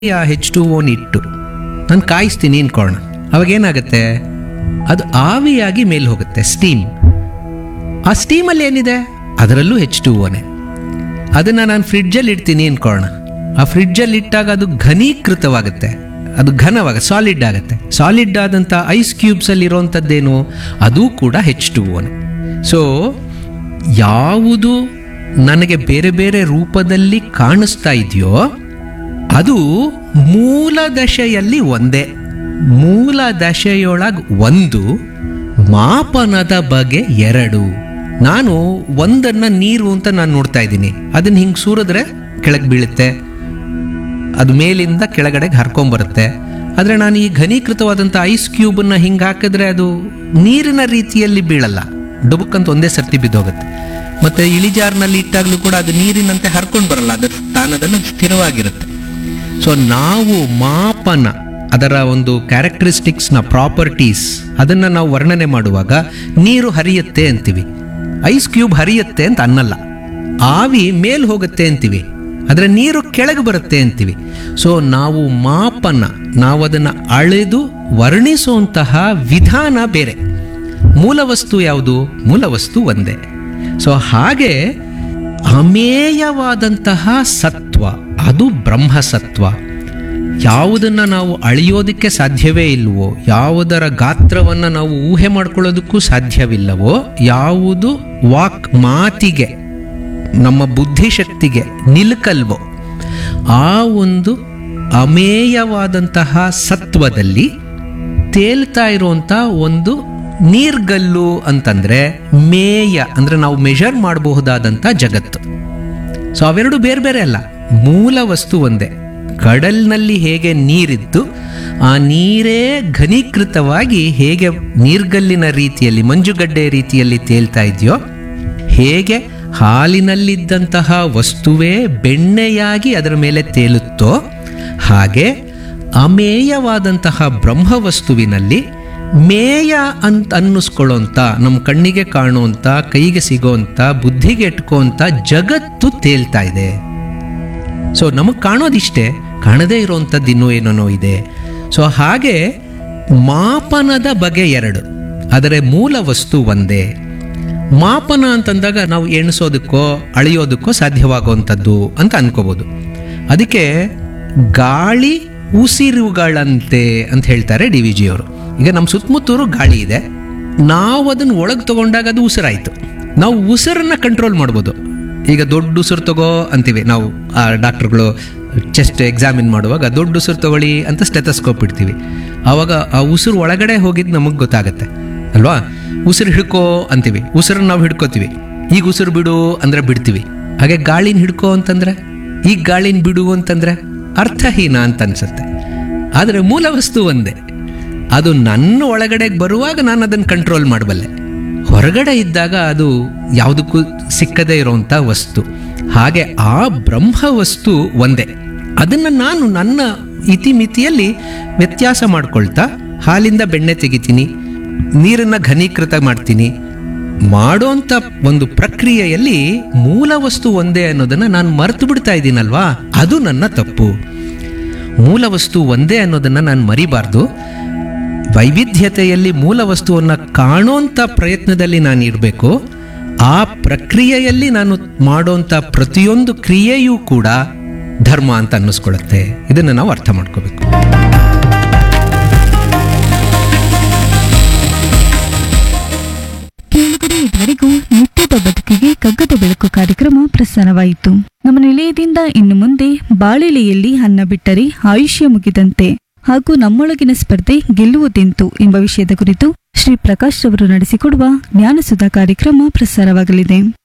ಆ H two own ಇಟ್ಟು ನಾನು ಕಾಯಿಸ್ತೀನಿ ಅನ್ಕೊಳ್ಳೋಣ ಅವಾಗ ಏನಾಗುತ್ತೆ ಅದು ಆವಿಯಾಗಿ ಮೇಲೆ ಹೋಗುತ್ತೆ ಸ್ಟೀಮ್ ಆ ಸ್ಟೀಮಲ್ಲಿ ಏನಿದೆ ಅದರಲ್ಲೂ ಹೆಚ್ ಟು ಓನೆ ಅದನ್ನು ನಾನು ಫ್ರಿಡ್ಜಲ್ಲಿ ಇಡ್ತೀನಿ ಅನ್ಕೊಳ್ಳೋಣ ಆ ಫ್ರಿಡ್ಜಲ್ಲಿ ಇಟ್ಟಾಗ ಅದು ಘನೀಕೃತವಾಗುತ್ತೆ ಅದು ಘನವಾಗ ಸಾಲಿಡ್ ಆಗುತ್ತೆ ಸಾಲಿಡ್ ಆದಂಥ ಐಸ್ ಕ್ಯೂಬ್ಸಲ್ಲಿ ಇರೋವಂಥದ್ದೇನು ಅದು ಕೂಡ ಹೆಚ್ ಟು ಓನೆ ಸೊ ಯಾವುದು ನನಗೆ ಬೇರೆ ಬೇರೆ ರೂಪದಲ್ಲಿ ಕಾಣಿಸ್ತಾ ಇದೆಯೋ ಅದು ಮೂಲ ದಶೆಯಲ್ಲಿ ಒಂದೇ ಮೂಲ ದಶೆಯೊಳಗೆ ಒಂದು ಮಾಪನದ ಬಗೆ ಎರಡು ನಾನು ಒಂದನ್ನ ನೀರು ಅಂತ ನಾನು ನೋಡ್ತಾ ಇದ್ದೀನಿ ಅದನ್ನ ಹಿಂಗೆ ಸೂರಿದ್ರೆ ಕೆಳಗೆ ಬೀಳುತ್ತೆ ಅದು ಮೇಲಿಂದ ಕೆಳಗಡೆಗೆ ಹರ್ಕೊಂಬರುತ್ತೆ ಆದರೆ ನಾನು ಈ ಘನೀಕೃತವಾದಂಥ ಐಸ್ ಕ್ಯೂಬನ್ನು ಹಿಂಗೆ ಹಾಕಿದ್ರೆ ಅದು ನೀರಿನ ರೀತಿಯಲ್ಲಿ ಬೀಳಲ್ಲ ಡುಬುಕ್ಕಂತ ಒಂದೇ ಸರ್ತಿ ಬಿದ್ದೋಗುತ್ತೆ ಮತ್ತು ಇಳಿಜಾರಿನಲ್ಲಿ ಇಟ್ಟಾಗಲೂ ಕೂಡ ಅದು ನೀರಿನಂತೆ ಹರ್ಕೊಂಡು ಬರಲ್ಲ ಅದು ತಾನದನ್ನು ಸ್ಥಿರವಾಗಿರುತ್ತೆ ಸೊ ನಾವು ಮಾಪನ ಅದರ ಒಂದು ಕ್ಯಾರೆಕ್ಟರಿಸ್ಟಿಕ್ಸ್ನ ಪ್ರಾಪರ್ಟೀಸ್ ಅದನ್ನು ನಾವು ವರ್ಣನೆ ಮಾಡುವಾಗ ನೀರು ಹರಿಯುತ್ತೆ ಅಂತೀವಿ ಐಸ್ ಕ್ಯೂಬ್ ಹರಿಯುತ್ತೆ ಅಂತ ಅನ್ನಲ್ಲ ಆವಿ ಮೇಲ್ ಹೋಗುತ್ತೆ ಅಂತೀವಿ ಆದರೆ ನೀರು ಕೆಳಗೆ ಬರುತ್ತೆ ಅಂತೀವಿ ಸೊ ನಾವು ಮಾಪನ ನಾವು ಅದನ್ನು ಅಳೆದು ವರ್ಣಿಸುವಂತಹ ವಿಧಾನ ಬೇರೆ ಮೂಲ ವಸ್ತು ಯಾವುದು ಮೂಲ ವಸ್ತು ಒಂದೇ ಸೊ ಹಾಗೆ ಅಮೇಯವಾದಂತಹ ಸತ್ವ ಅದು ಬ್ರಹ್ಮಸತ್ವ ಯಾವುದನ್ನು ನಾವು ಅಳಿಯೋದಕ್ಕೆ ಸಾಧ್ಯವೇ ಇಲ್ವೋ ಯಾವುದರ ಗಾತ್ರವನ್ನು ನಾವು ಊಹೆ ಮಾಡ್ಕೊಳ್ಳೋದಕ್ಕೂ ಸಾಧ್ಯವಿಲ್ಲವೋ ಯಾವುದು ವಾಕ್ ಮಾತಿಗೆ ನಮ್ಮ ಬುದ್ಧಿಶಕ್ತಿಗೆ ನಿಲುಕಲ್ವೋ ಆ ಒಂದು ಅಮೇಯವಾದಂತಹ ಸತ್ವದಲ್ಲಿ ತೇಲ್ತಾ ಇರುವಂಥ ಒಂದು ನೀರ್ಗಲ್ಲು ಅಂತಂದ್ರೆ ಮೇಯ ಅಂದ್ರೆ ನಾವು ಮೆಷರ್ ಮಾಡಬಹುದಾದಂಥ ಜಗತ್ತು ಸೊ ಅವೆರಡು ಬೇರೆ ಬೇರೆ ಅಲ್ಲ ಮೂಲ ವಸ್ತು ಒಂದೇ ಕಡಲ್ನಲ್ಲಿ ಹೇಗೆ ನೀರಿದ್ದು ಆ ನೀರೇ ಘನೀಕೃತವಾಗಿ ಹೇಗೆ ನೀರ್ಗಲ್ಲಿನ ರೀತಿಯಲ್ಲಿ ಮಂಜುಗಡ್ಡೆ ರೀತಿಯಲ್ಲಿ ತೇಲ್ತಾ ಇದೆಯೋ ಹೇಗೆ ಹಾಲಿನಲ್ಲಿದ್ದಂತಹ ವಸ್ತುವೇ ಬೆಣ್ಣೆಯಾಗಿ ಅದರ ಮೇಲೆ ತೇಲುತ್ತೋ ಹಾಗೆ ಅಮೇಯವಾದಂತಹ ಬ್ರಹ್ಮವಸ್ತುವಿನಲ್ಲಿ ಮೇಯ ಅಂತ ಅನ್ನಿಸ್ಕೊಳ್ಳೋಂಥ ನಮ್ಮ ಕಣ್ಣಿಗೆ ಕಾಣುವಂಥ ಕೈಗೆ ಸಿಗೋಂಥ ಬುದ್ಧಿಗೆ ಎಟ್ಕೋಂಥ ಜಗತ್ತು ತೇಲ್ತಾ ಇದೆ ಸೊ ನಮಗೆ ಕಾಣೋದಿಷ್ಟೇ ಕಾಣದೇ ಇರೋವಂಥದ್ದು ಇನ್ನೂ ಏನೇನೋ ಇದೆ ಸೊ ಹಾಗೆ ಮಾಪನದ ಬಗೆ ಎರಡು ಆದರೆ ಮೂಲ ವಸ್ತು ಒಂದೇ ಮಾಪನ ಅಂತಂದಾಗ ನಾವು ಎಣಿಸೋದಕ್ಕೋ ಅಳೆಯೋದಕ್ಕೋ ಸಾಧ್ಯವಾಗುವಂಥದ್ದು ಅಂತ ಅನ್ಕೋಬೋದು ಅದಕ್ಕೆ ಗಾಳಿ ಉಸಿರುಗಳಂತೆ ಅಂತ ಹೇಳ್ತಾರೆ ಡಿ ವಿ ಜಿಯವರು ಈಗ ನಮ್ಮ ಸುತ್ತಮುತ್ತೂರು ಗಾಳಿ ಇದೆ ನಾವು ಅದನ್ನು ಒಳಗೆ ತಗೊಂಡಾಗ ಅದು ಉಸಿರಾಯಿತು ನಾವು ಉಸಿರನ್ನ ಕಂಟ್ರೋಲ್ ಮಾಡ್ಬೋದು ಈಗ ದೊಡ್ಡ ಉಸಿರು ತಗೋ ಅಂತೀವಿ ನಾವು ಆ ಡಾಕ್ಟ್ರುಗಳು ಚೆಸ್ಟ್ ಎಕ್ಸಾಮಿನ್ ಮಾಡುವಾಗ ದೊಡ್ಡ ಉಸಿರು ತಗೊಳ್ಳಿ ಅಂತ ಸ್ಟೆಥಸ್ಕೋಪ್ ಇಡ್ತೀವಿ ಆವಾಗ ಆ ಉಸಿರು ಒಳಗಡೆ ಹೋಗಿದ್ದು ನಮಗೆ ಗೊತ್ತಾಗತ್ತೆ ಅಲ್ವಾ ಉಸಿರು ಹಿಡ್ಕೋ ಅಂತೀವಿ ಉಸಿರನ್ನ ನಾವು ಹಿಡ್ಕೋತೀವಿ ಈಗ ಉಸಿರು ಬಿಡು ಅಂದ್ರೆ ಬಿಡ್ತೀವಿ ಹಾಗೆ ಗಾಳಿನ ಹಿಡ್ಕೋ ಅಂತಂದ್ರೆ ಈಗ ಗಾಳಿನ ಬಿಡು ಅಂತಂದ್ರೆ ಅರ್ಥಹೀನ ಅಂತ ಅನ್ಸುತ್ತೆ ಆದರೆ ಮೂಲ ವಸ್ತು ಒಂದೇ ಅದು ನನ್ನ ಒಳಗಡೆಗೆ ಬರುವಾಗ ನಾನು ಅದನ್ನು ಕಂಟ್ರೋಲ್ ಮಾಡಬಲ್ಲೆ ಹೊರಗಡೆ ಇದ್ದಾಗ ಅದು ಯಾವುದಕ್ಕೂ ಸಿಕ್ಕದೇ ಇರುವಂಥ ವಸ್ತು ಹಾಗೆ ಆ ಬ್ರಹ್ಮ ವಸ್ತು ಒಂದೇ ಅದನ್ನು ನಾನು ನನ್ನ ಇತಿಮಿತಿಯಲ್ಲಿ ವ್ಯತ್ಯಾಸ ಮಾಡ್ಕೊಳ್ತಾ ಹಾಲಿಂದ ಬೆಣ್ಣೆ ತೆಗಿತೀನಿ ನೀರನ್ನು ಘನೀಕೃತ ಮಾಡ್ತೀನಿ ಮಾಡೋಂಥ ಒಂದು ಪ್ರಕ್ರಿಯೆಯಲ್ಲಿ ಮೂಲ ವಸ್ತು ಒಂದೇ ಅನ್ನೋದನ್ನು ನಾನು ಮರೆತು ಬಿಡ್ತಾ ಇದ್ದೀನಲ್ವಾ ಅದು ನನ್ನ ತಪ್ಪು ಮೂಲ ವಸ್ತು ಒಂದೇ ಅನ್ನೋದನ್ನು ನಾನು ಮರಿಬಾರ್ದು ವೈವಿಧ್ಯತೆಯಲ್ಲಿ ಮೂಲ ವಸ್ತುವನ್ನು ಕಾಣೋಂಥ ಪ್ರಯತ್ನದಲ್ಲಿ ನಾನು ಇರಬೇಕು ಆ ಪ್ರಕ್ರಿಯೆಯಲ್ಲಿ ನಾನು ಮಾಡೋಂಥ ಪ್ರತಿಯೊಂದು ಕ್ರಿಯೆಯೂ ಕೂಡ ಧರ್ಮ ಅಂತ ಅನ್ನಿಸ್ಕೊಳ್ಳುತ್ತೆ ಇದನ್ನು ನಾವು ಅರ್ಥ ಮಾಡ್ಕೋಬೇಕು ಕೇಳುಗರೆ ಇದುವರೆಗೂ ನಿತ್ಯದ ಬದುಕಿಗೆ ಕಗ್ಗದ ಬೆಳಕು ಕಾರ್ಯಕ್ರಮ ಪ್ರಸಾರವಾಯಿತು ನಮ್ಮ ನಿಲಯದಿಂದ ಇನ್ನು ಮುಂದೆ ಬಾಳೆಲೆಯಲ್ಲಿ ಅನ್ನ ಬಿಟ್ಟರೆ ಆಯುಷ್ಯ ಮುಗಿದಂತೆ ಹಾಗೂ ನಮ್ಮೊಳಗಿನ ಸ್ಪರ್ಧೆ ಗೆಲ್ಲುವುದೆಂತು ಎಂಬ ವಿಷಯದ ಕುರಿತು ಶ್ರೀ ಪ್ರಕಾಶ್ ರವರು ನಡೆಸಿಕೊಡುವ ಜ್ಞಾನಸುಧಾ ಕಾರ್ಯಕ್ರಮ ಪ್ರಸಾರವಾಗಲಿದೆ